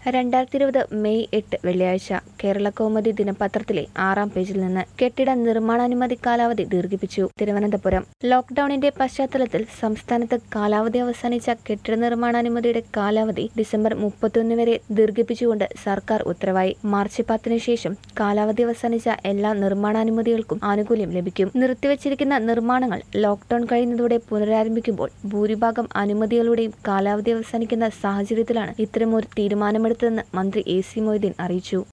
രണ്ടായിരത്തി ഇരുപത് മെയ് എട്ട് വെള്ളിയാഴ്ച കേരള കൗമുദി ദിനപത്രത്തിലെ ആറാം പേജിൽ നിന്ന് കെട്ടിട നിർമ്മാണാനുമതി കാലാവധി ദീർഘിപ്പിച്ചു തിരുവനന്തപുരം ലോക്ഡൌണിന്റെ പശ്ചാത്തലത്തിൽ സംസ്ഥാനത്ത് കാലാവധി അവസാനിച്ച കെട്ടിട നിർമ്മാണാനുമതിയുടെ കാലാവധി ഡിസംബർ മുപ്പത്തൊന്ന് വരെ ദീർഘിപ്പിച്ചുകൊണ്ട് സർക്കാർ ഉത്തരവായി മാർച്ച് പത്തിന് ശേഷം കാലാവധി അവസാനിച്ച എല്ലാ നിർമ്മാണാനുമതികൾക്കും ആനുകൂല്യം ലഭിക്കും നിർത്തിവച്ചിരിക്കുന്ന നിർമ്മാണങ്ങൾ ലോക്ഡൌൺ കഴിയുന്നതോടെ പുനരാരംഭിക്കുമ്പോൾ ഭൂരിഭാഗം അനുമതികളുടെയും കാലാവധി അവസാനിക്കുന്ന സാഹചര്യത്തിലാണ് ഇത്തരമൊരു തീരുമാനമെടുത്തതെന്ന് മന്ത്രി എ സി മൊയ്തീൻ അറിയിച്ചു